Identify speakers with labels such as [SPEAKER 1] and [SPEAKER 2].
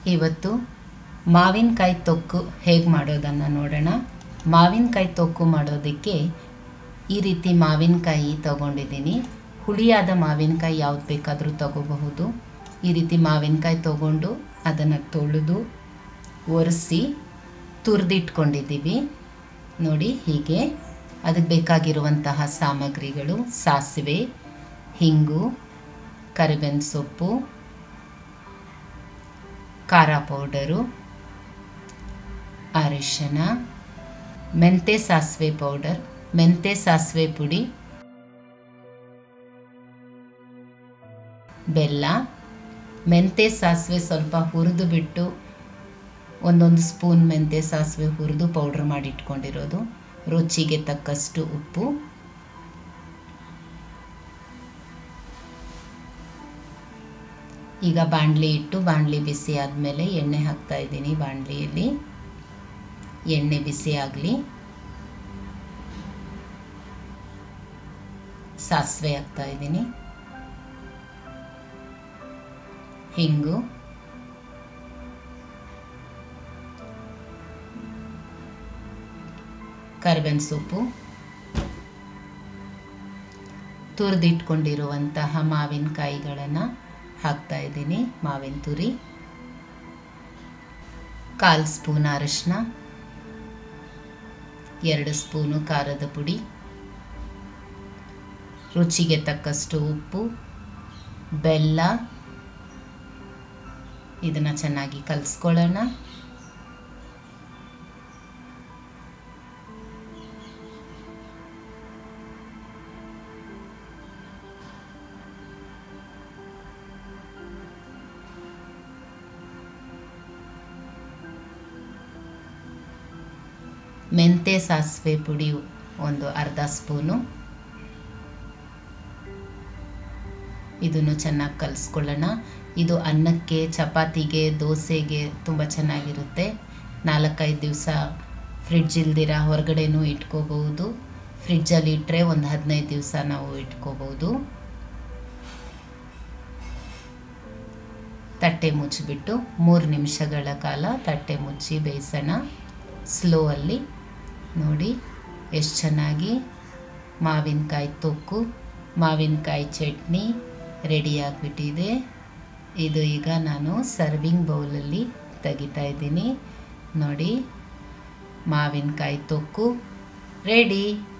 [SPEAKER 1] ಇವತ್ತು ಮಾವಿನಕಾಯಿ ತೊಕ್ಕು ಹೇಗೆ ಮಾಡೋದನ್ನು ನೋಡೋಣ ಮಾವಿನಕಾಯಿ ತೊಕ್ಕು ಮಾಡೋದಕ್ಕೆ ಈ ರೀತಿ ಮಾವಿನಕಾಯಿ ತಗೊಂಡಿದ್ದೀನಿ ಹುಳಿಯಾದ ಮಾವಿನಕಾಯಿ ಯಾವ್ದು ಬೇಕಾದರೂ ತಗೋಬಹುದು ಈ ರೀತಿ ಮಾವಿನಕಾಯಿ ತಗೊಂಡು ಅದನ್ನು ತೊಳೆದು ಒರೆಸಿ ತುರಿದಿಟ್ಕೊಂಡಿದ್ದೀವಿ ನೋಡಿ ಹೀಗೆ ಅದಕ್ಕೆ ಬೇಕಾಗಿರುವಂತಹ ಸಾಮಗ್ರಿಗಳು ಸಾಸಿವೆ ಹಿಂಗು ಕರಿಬೇವಿನ ಸೊಪ್ಪು ಖಾರ ಪೌಡರು ಅರಿಶಿನ ಮೆಂತೆ ಸಾಸಿವೆ ಪೌಡರ್ ಮೆಂತೆ ಸಾಸಿವೆ ಪುಡಿ ಬೆಲ್ಲ ಮೆಂತೆ ಸಾಸಿವೆ ಸ್ವಲ್ಪ ಹುರಿದು ಬಿಟ್ಟು ಒಂದೊಂದು ಸ್ಪೂನ್ ಮೆಂತೆ ಸಾಸಿವೆ ಹುರಿದು ಪೌಡ್ರ್ ಮಾಡಿ ಇಟ್ಕೊಂಡಿರೋದು ರುಚಿಗೆ ತಕ್ಕಷ್ಟು ಉಪ್ಪು ಈಗ ಬಾಣಲಿ ಇಟ್ಟು ಬಾಣಲಿ ಬಿಸಿ ಆದಮೇಲೆ ಎಣ್ಣೆ ಹಾಕ್ತಾ ಇದ್ದೀನಿ ಬಾಣಲಿಯಲ್ಲಿ ಎಣ್ಣೆ ಬಿಸಿ ಆಗಲಿ ಸಾಸಿವೆ ಹಾಕ್ತಾ ಇದ್ದೀನಿ ಹಿಂಗು ಕರ್ಬೇವಿನ ಸೊಪ್ಪು ತುರಿದಿಟ್ಕೊಂಡಿರುವಂತಹ ಮಾವಿನಕಾಯಿಗಳನ್ನು ಹಾಕ್ತಾ ಇದ್ದೀನಿ ಮಾವಿನ ತುರಿ ಕಾಲು ಸ್ಪೂನ್ ಅರಿಶಿನ ಎರಡು ಸ್ಪೂನು ಖಾರದ ಪುಡಿ ರುಚಿಗೆ ತಕ್ಕಷ್ಟು ಉಪ್ಪು ಬೆಲ್ಲ ಇದನ್ನು ಚೆನ್ನಾಗಿ ಕಲಿಸ್ಕೊಳ್ಳೋಣ ಮೆಂತೆ ಸಾಸಿವೆ ಪುಡಿ ಒಂದು ಅರ್ಧ ಸ್ಪೂನು ಇದನ್ನು ಚೆನ್ನಾಗಿ ಕಲಿಸ್ಕೊಳ್ಳೋಣ ಇದು ಅನ್ನಕ್ಕೆ ಚಪಾತಿಗೆ ದೋಸೆಗೆ ತುಂಬ ಚೆನ್ನಾಗಿರುತ್ತೆ ನಾಲ್ಕೈದು ದಿವಸ ಫ್ರಿಡ್ಜ್ ಇಲ್ದಿರ ಹೊರಗಡೆನೂ ಇಟ್ಕೋಬಹುದು ಫ್ರಿಡ್ಜಲ್ಲಿ ಇಟ್ಟರೆ ಒಂದು ಹದಿನೈದು ದಿವಸ ನಾವು ಇಟ್ಕೋಬಹುದು ತಟ್ಟೆ ಮುಚ್ಚಿಬಿಟ್ಟು ಮೂರು ನಿಮಿಷಗಳ ಕಾಲ ತಟ್ಟೆ ಮುಚ್ಚಿ ಬೇಯಿಸೋಣ ಸ್ಲೋ ಅಲ್ಲಿ ನೋಡಿ ಎಷ್ಟು ಚೆನ್ನಾಗಿ ಮಾವಿನಕಾಯಿ ತೊಕ್ಕು ಮಾವಿನಕಾಯಿ ಚಟ್ನಿ ರೆಡಿಯಾಗಿಬಿಟ್ಟಿದೆ ಇದು ಈಗ ನಾನು ಸರ್ವಿಂಗ್ ಬೌಲಲ್ಲಿ ತೆಗಿತಾ ಇದ್ದೀನಿ ನೋಡಿ ಮಾವಿನಕಾಯಿ ತೊಕ್ಕು ರೆಡಿ